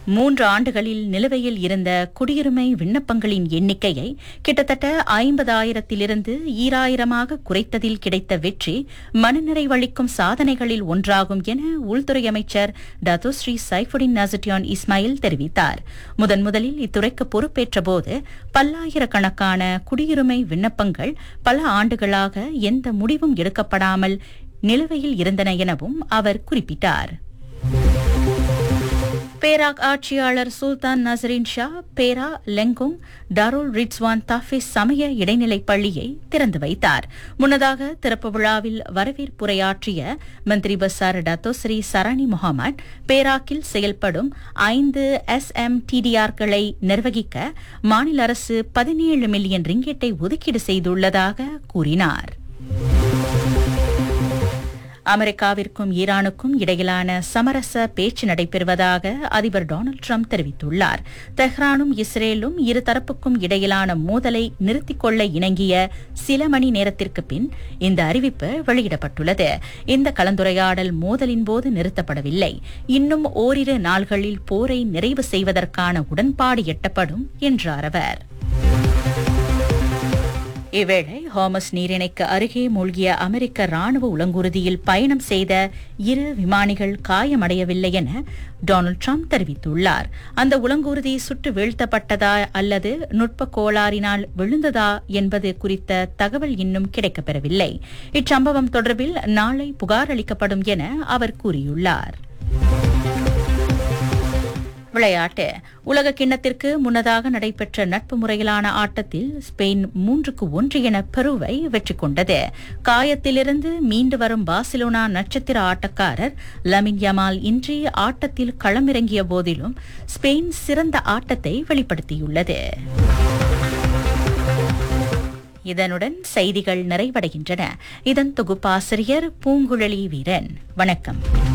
மூன்று ஆண்டுகளில் நிலுவையில் இருந்த குடியுரிமை விண்ணப்பங்களின் எண்ணிக்கையை கிட்டத்தட்ட ஐம்பதாயிரத்திலிருந்து ஈராயிரமாக குறைத்ததில் கிடைத்த வெற்றி மனநிறைவளிக்கும் சாதனைகளில் ஒன்றாகும் என உள்துறை அமைச்சர் டத்தோஸ்ரீ சைஃபுடின் நசட்டியான் இஸ்மாயில் தெரிவித்தார் முதன் முதலில் இத்துறைக்கு பொறுப்பேற்றபோது பல்லாயிரக்கணக்கான குடியுரிமை விண்ணப்பங்கள் பல ஆண்டுகளாக எந்த முடிவும் எடுக்கப்படாமல் நிலுவையில் இருந்தன எனவும் அவர் குறிப்பிட்டார் பேராக் ஆட்சியாளர் சுல்தான் நசரின் ஷா பேரா லெங்கோங் டாருல் ரிட்ஸ்வான் தாஃபிஸ் சமய இடைநிலைப் பள்ளியை திறந்து வைத்தார் முன்னதாக திறப்பு விழாவில் வரவேற்புரையாற்றிய மந்திரி பசார் டத்தோஸ்ரீ சரணி முகமது பேராக்கில் செயல்படும் ஐந்து எஸ் எம் டிடிஆர்களை நிர்வகிக்க மாநில அரசு பதினேழு மில்லியன் ரிங்கெட்டை ஒதுக்கீடு செய்துள்ளதாக கூறினார் அமெரிக்காவிற்கும் ஈரானுக்கும் இடையிலான சமரச பேச்சு நடைபெறுவதாக அதிபர் டொனால்டு ட்ரம்ப் தெரிவித்துள்ளார் தெஹ்ரானும் இஸ்ரேலும் இருதரப்புக்கும் இடையிலான மோதலை நிறுத்திக் கொள்ள இணங்கிய சில மணி நேரத்திற்கு பின் இந்த அறிவிப்பு வெளியிடப்பட்டுள்ளது இந்த கலந்துரையாடல் மோதலின் போது நிறுத்தப்படவில்லை இன்னும் ஓரிரு நாள்களில் போரை நிறைவு செய்வதற்கான உடன்பாடு எட்டப்படும் என்றார் அவர் இவ்வேளை ஹாமஸ் நீரிணைக்கு அருகே மூழ்கிய அமெரிக்க ராணுவ உளங்குருதியில் பயணம் செய்த இரு விமானிகள் காயமடையவில்லை என டொனால்டு ட்ரம்ப் தெரிவித்துள்ளார் அந்த உளங்குருதி சுட்டு வீழ்த்தப்பட்டதா அல்லது நுட்ப கோளாறினால் விழுந்ததா என்பது குறித்த தகவல் இன்னும் கிடைக்கப்பெறவில்லை இச்சம்பவம் தொடர்பில் நாளை புகார் அளிக்கப்படும் என அவர் கூறியுள்ளார் விளையாட்டு உலக கிண்ணத்திற்கு முன்னதாக நடைபெற்ற நட்பு முறையிலான ஆட்டத்தில் ஸ்பெயின் மூன்றுக்கு ஒன்று என பெருவை வெற்றி கொண்டது காயத்திலிருந்து மீண்டு வரும் பார்சிலோனா நட்சத்திர ஆட்டக்காரர் லமின் யமால் இன்றி ஆட்டத்தில் களமிறங்கிய போதிலும் ஸ்பெயின் சிறந்த ஆட்டத்தை வெளிப்படுத்தியுள்ளது இதனுடன் செய்திகள் நிறைவடைகின்றன இதன் தொகுப்பாசிரியர் பூங்குழலி வீரன் வணக்கம்